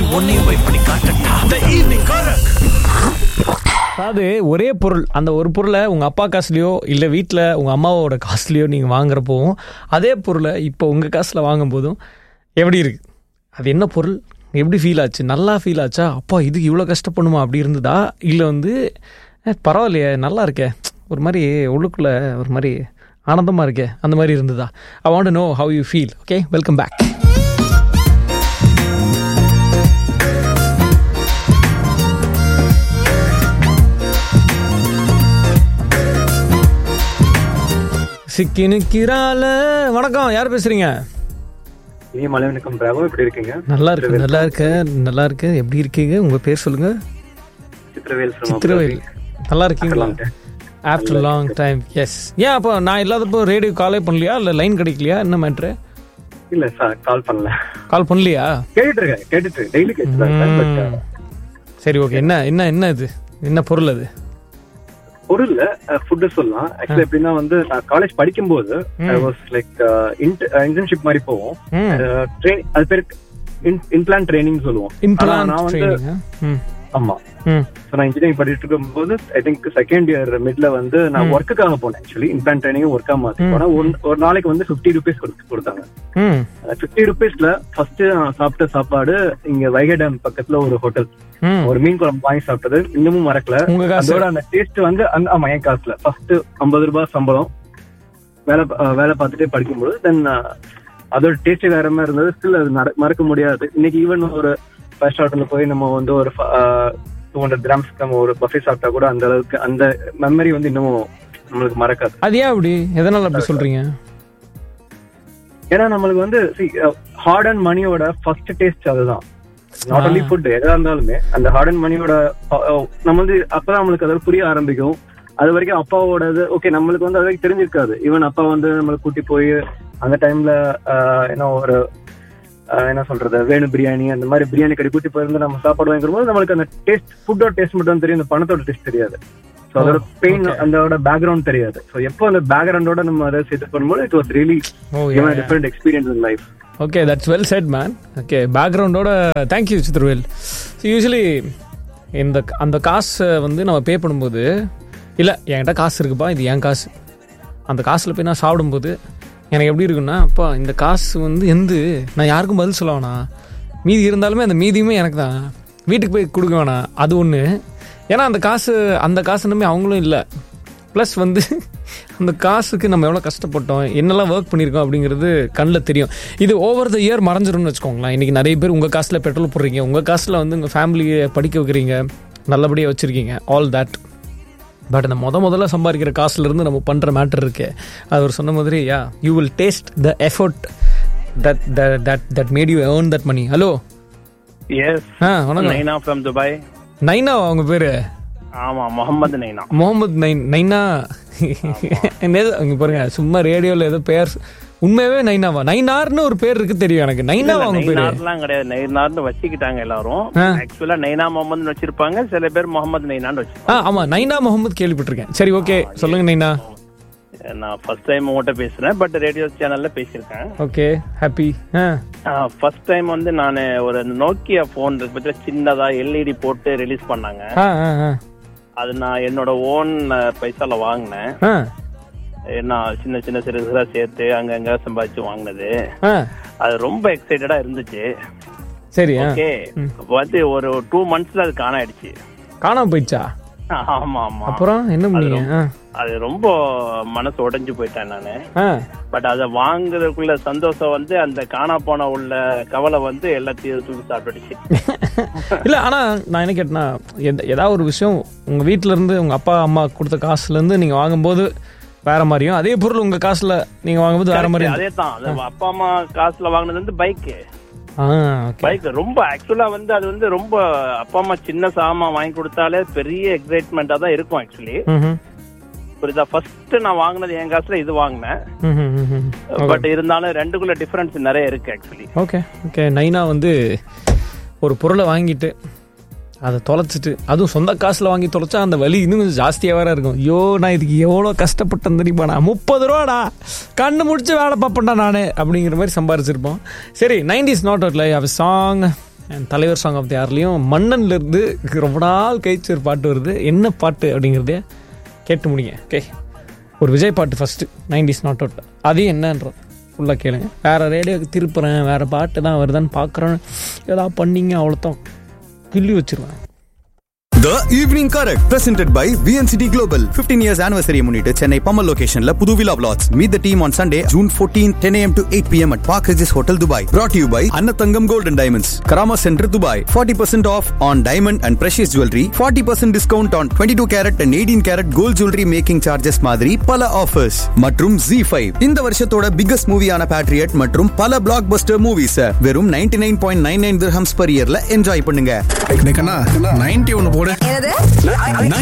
உன்னையும் போய் பண்ணி காட்டட்டா த ஈவினிங் காரக் அதாவது ஒரே பொருள் அந்த ஒரு பொருளை உங்கள் அப்பா காசுலையோ இல்லை வீட்டில் உங்கள் அம்மாவோட காசுலையோ நீங்கள் வாங்குறப்போவும் அதே பொருளை இப்போ உங்கள் காசில் வாங்கும்போதும் எப்படி இருக்கு அது என்ன பொருள் எப்படி ஃபீல் ஆச்சு நல்லா ஃபீல் ஆச்சா அப்பா இதுக்கு இவ்வளோ கஷ்டப்படணுமா அப்படி இருந்ததா இல்லை வந்து "அஹ், பரவாயில்லையே நல்லா இருக்கே ஒரு மாதிரி உள்ளுக்குள்ளே ஒரு மாதிரி ஆனந்தமாக இருக்கே அந்த மாதிரி இருந்ததா I want know how you feel okay welcome back சிக்கினுக்கிறால வணக்கம் யார் பேசுறீங்க நீ மலைவனுக்கும் பிராவோ எப்படி இருக்கீங்க நல்லா இருக்கு நல்லா இருக்கு நல்லா இருக்கு எப்படி இருக்கீங்க உங்க பேர் சொல்லுங்க சித்திரவேல் from சித்திரவேல் நல்லா இருக்கீங்களா long time. After long time yes ஏன் அப்போ நான் இல்லாதப்போ ரேடியோ காலே பண்ணலையா இல்லை லைன் கிடைக்கலையா என்ன மேட்ரு இல்ல சார் கால் பண்ணல கால் பண்ணலையா கேட்டுட்டு இருக்கேன் கேட்டுட்டு டெய்லி கேட்டுதான் பட் சரி ஓகே என்ன என்ன என்ன இது என்ன பொருள் அது பொருள் ஃபுட்டு சொல்லலாம் ஆக்சுவலி எப்படின்னா வந்து நான் காலேஜ் படிக்கும்போது ஐ வாஸ் லைக் இன்டர்ன்ஷிப் மாதிரி போவோம் ம் ட்ரெயின் அது பேர் இன்பிளான் ட்ரைனிங் சொல்லுவோம் ஆனா இம்ப்ளான்ட் நான் வந்து ட்ரைனிங் ம் ஆமா ம் So, நான் இன்ஜினியரிங் படிச்சுட்டு இருக்கும்போது ஐ திங்க் செகண்ட் இயர் மிட்ல வந்து நான் ஒர்க்குக்காக போனேன் ஆக்சுவலி இன்பிளான் ட்ரைனிங் ஒர்க்கா மாத்தி போனேன் ஒரு- ஒரு நாளைக்கு வந்து ஃபிஃப்டி ருபீஸ் கொடுத்தாங்க ம் ஃபிஃப்டி ருபீஸ்ல ஃபர்ஸ்ட் நான் சாப்பிட்ட சாப்பாடு இங்க வைகை டேம் பக்கத்துல ஒரு ஹோட்டல் ம் ஒரு மீன் குழம்பு வாங்கி சாப்பிட்டது இன்னமும் மறக்கல உங்க காசு அதோட அந்த டேஸ்ட் வந்து அந்த ஆமா என் காசுல ஃபர்ஸ்ட் ஐம்பது ரூபாய் சம்பளம் வேலை பா- அஹ் வேலை பார்த்துட்டே படிக்கும்போது தென் அதோட டேஸ்ட் வேற மாதிரி இருந்தது ஸ்டில் அது நட- மறக்க முடியாது இன்னைக்கு ஈவன் ஒரு ஃபைவ் ஸ்டார் ஹோட்டல்ல போய் நம்ம வந்து ஒரு டூ ஹண்ட்ரட் கிராம்ஸ் நம்ம ஒரு பஃபே சாப்பிட்டா கூட அந்த அளவுக்கு அந்த மெமரி வந்து இன்னமும் நம்மளுக்கு மறக்காது அது ஏன் அப்படி எதனால அப்படி சொல்றீங்க ஏன்னா நம்மளுக்கு வந்து ஹார்ட் அண்ட் மணியோட ஃபர்ஸ்ட் டேஸ்ட் அதுதான் நாட் only ஃபுட் எதா இருந்தாலுமே அந்த ஹார்ட் அண்ட் மணியோட நம்ம வந்து அப்பதான் நம்மளுக்கு அதாவது புரிய ஆரம்பிக்கும் அது வரைக்கும் அப்பாவோடது ஓகே நம்மளுக்கு வந்து அது வரைக்கும் தெரிஞ்சிருக்காது ஈவன் அப்பா வந்து நம்மளை கூட்டி போய் அந்த டைம்ல என்ன ஒரு ஆஹ், என்ன சொல்றது வேணு பிரியாணி அந்த மாதிரி பிரியாணி கடை கூட்டி போயிருந்து நம்ம சாப்பாடு வாங்கிடும் போது நம்மளுக்கு அந்த டேஸ்ட் ஃபுட்டோட டேஸ்ட் மட்டும் தான் தெரியும் அந்த பணத்தோட டேஸ்ட் தெரியாது ஸோ அதோட பெயின் அதோட பேக்ரவுண்ட் தெரியாது ஸோ எப்போ அந்த பேக்ரவுண்டோட நம்ம அதை சேர்த்து பண்ணும்போது it was really oh different experience in life okay that's well said man okay பேக்ரவுண்டோட தேங்க்யூ சித்ரவேல் யூஸ்வலி இந்த அந்த காசை வந்து நம்ம பே பண்ணும்போது இல்லை என்கிட்ட காசு இருக்குப்பா இது என் காசு அந்த காசில் போய் நான் சாப்பிடும்போது எனக்கு எப்படி இருக்குன்னா அப்பா இந்த காசு வந்து எந்து நான் யாருக்கும் பதில் சொல்ல வேணாம் மீதி இருந்தாலுமே அந்த மீதியுமே எனக்கு தான் வீட்டுக்கு போய் கொடுக்க வேணாம் அது ஒன்று ஏன்னா அந்த காசு அந்த காசுனுமே அவங்களும் இல்லை ப்ளஸ் வந்து அந்த காசுக்கு நம்ம எவ்வளோ கஷ்டப்பட்டோம் என்னெல்லாம் ஒர்க் பண்ணியிருக்கோம் அப்படிங்கிறது கண்ணில் தெரியும் இது ஓவர் த இயர் மறைஞ்சிரும்னு வச்சுக்கோங்களேன் இன்றைக்கி நிறைய பேர் உங்கள் காசில் பெட்ரோல் போடுறீங்க உங்கள் காசில் வந்து உங்கள் ஃபேமிலியை படிக்க வைக்கிறீங்க நல்லபடியாக வச்சுருக்கீங்க ஆல் தட் பட் இந்த முத முதல்ல சம்பாதிக்கிற காசுலேருந்து நம்ம பண்ணுற மேட்டர் இருக்கு அது ஒரு சொன்ன மாதிரி yeah you will taste the effort that that that made you earn that money hello yes ah வணக்கம் நைனா ஃப்ரம் துபாய் நைனா அவங்க பேர் ஆமா முகமது நைனா முகமது நைன் நைனா என்னது அங்க பாருங்க சும்மா ரேடியோல ஏதோ பேர் உண்மையாவே நைனாவா நைனார்னு ஒரு பேர் இருக்கு தெரியும் எனக்கு நைனாவா அவங்க பேரு நைனார்லாம் கிடையாது நைனார்னு வச்சுக்கிட்டாங்க எல்லாரும் ஆ. ஆக்சுவலா நைனா முகமதுன்னு வச்சிருப்பாங்க சில பேர் முகமது நைனான்னு வச்சிருப்பாங்க ஆ ஆமா நைனா முகமது கேள்விப்பட்டிருக்கேன் சரி ஓகே சொல்லுங்க நைனா நான் ஃபர்ஸ்ட் டைம் உங்கள்கிட்ட பேசுறேன் பட் ரேடியோ சேனல்ல பேசியிருக்கேன் okay happy ah first time வந்து நான் ஒரு நோக்கியா போன் இருக்கு பத்தில சின்னதா எல்இடி போட்டு ரிலீஸ் பண்ணாங்க ஆ ஆ ஆ அது நான் என்னோட ஓன் பைசால வாங்கினேன் ஆ நான் சின்ன சின்ன சிறு சிறா சேர்த்து அங்கங்க சம்பாதிச்சு வாங்கினது ஆ அது ரொம்ப எக்ஸைட்டடா இருந்துச்சு சரி ஆ ஓகே வந்து ஒரு டூ மந்த்ஸ்ல அது காண ஆயிடுச்சு காணாம போயிடுச்சா ஆமா ஆமா அப்புறம் என்ன பண்ணீங்க ஆ அது ரொம்ப மனசு உடைஞ்சு போயிட்டேன் நானு ஆ பட் அதை வாங்குறதுக்குள்ள சந்தோஷம் வந்து அந்த காணா போன உள்ள கவலை வந்து எல்லாத்தையும் தூக்கி சாப்பிட்டுடுச்சு இல்ல ஆனா நான் என்ன கேட்டேன்னா எத- ஏதாவது ஒரு விஷயம் உங்க வீட்ல இருந்து உங்க அப்பா அம்மா கொடுத்த காசுல இருந்து நீங்க வாங்கும்போது வேற மாதிரியும் அதே பொருள் உங்க காசுல நீங்க வாங்கும்போது வேற மாதிரியும் அதே தான் அது அப்பா அம்மா காசுல வாங்கினது வந்து பைக்கு ஆ ஓகே பைக் ரொம்ப ஆக்சுவலா வந்து அது வந்து ரொம்ப அப்பா அம்மா சின்ன சாமான் வாங்கி கொடுத்தாலே பெரிய எக்ஸைட்மெண்டா தான் இருக்கும் ஆக்சுவலி ம் புரியுதா ஃபர்ஸ்ட் நான் வாங்கினது என் காசுல இது வாங்கினேன் ம் பட் இருந்தாலும் ரெண்டுக்குள்ள டிஃபரன்ஸ் நிறைய இருக்கு ஆக்சுவலி ஓகே ஓகே நைனா வந்து ஒரு பொருளை வாங்கிட்டு அதை தொலைச்சிட்டு அதுவும் சொந்த காசில் வாங்கி தொலைச்சா அந்த வலி இன்னும் கொஞ்சம் ஜாஸ்தியாக வேற இருக்கும் ஐயோ நான் இதுக்கு எவ்வளோ கஷ்டப்பட்டேன் தெரியுமா நான் முப்பது ரூபாடா கண்ணு முடிச்சு வேலை பார்ப்பேன்டா நான் அப்படிங்கிற மாதிரி சம்பாரிச்சிருப்போம் சரி நைன்டிஸ் நாட் அவுட் லை அவ சாங் And தலைவர் சாங் ஆஃப் தி யார்லேயும் மன்னன்ல இருந்து ரொம்ப நாள் கழிச்சு ஒரு பாட்டு வருது என்ன பாட்டு அப்படிங்கிறதே கேட்டு முடிங்க ஓகே ஒரு விஜய் பாட்டு ஃபஸ்ட்டு நைன்டிஸ் நாட் அவுட் அது என்னன்றது ஃபுல்லாக கேளுங்க வேறு ரேடியோக்கு திருப்புறேன் வேறு பாட்டு தான் வருதான்னு பார்க்குறேன் ஏதாவது பண்ணீங்க அவ்வளோதான் கிள்ளி வச்சிருவேன் The Evening Correct presented by VNCT Global 15 years anniversary முன்னிட்டு சென்னை பம்மல் லொகேஷன்ல புது விழா plots meet the team on Sunday June 14 10 am to 8 pm at Park Regis Hotel Dubai brought to you by Annatangam Gold and Diamonds Karama Center Dubai 40% off on diamond and precious jewelry 40% discount on 22 carat and 18 carat gold jewelry making charges மாதிரி பல offers மற்றும் Z5 இந்த வருஷத்தோட biggest மூவியான Patriot மற்றும் பல blockbuster movies வெறும் 99.99 dirhams per yearல enjoy பண்ணுங்க நைன்டி ஒன்னு போடு என்னது